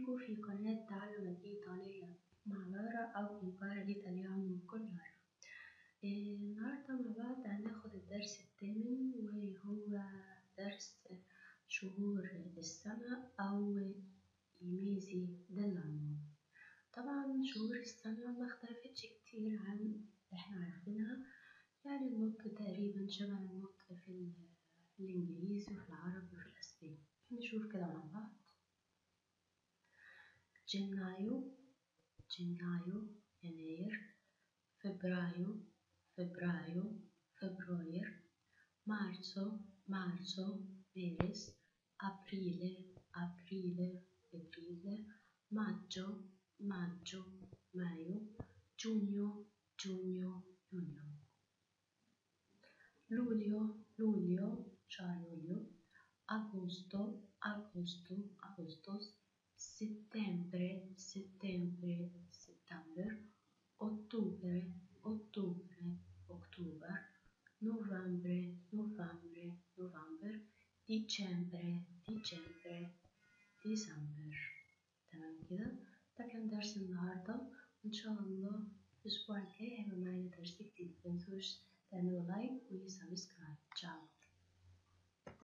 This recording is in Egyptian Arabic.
بيكم في قناة تعلم الإيطالية مع لارا أو إمبارا إيطاليانو كل لارا إيه، النهاردة مع بعض هناخد الدرس الثامن وهو درس شهور السنة أو إيميزي دلانو طبعا شهور السنة ما اختلفتش كتير عن اللي احنا عارفينها يعني النطق تقريبا شبه النطق في, في الإنجليزي وفي العربي وفي الأسباني نشوف كده مع بعض جنايو جنايو يناير فبرايو فبرايو فبراير مارسو مارسو مارس أبريل أبريل أبريل ماggio maggio مايو جونيو جونيو يونيو لوليو لوليو شهر يوليو agosto agosto agostos settembre settembre settember ottobre ottobre october novembre novembre november dicembre dicembre ديسمبر تمام كده ده كان درس النهاردة إن شاء الله الأسبوع الجاي هيبقى معانا درس جديد متنسوش تعملوا لايك وسبسكرايب تشاو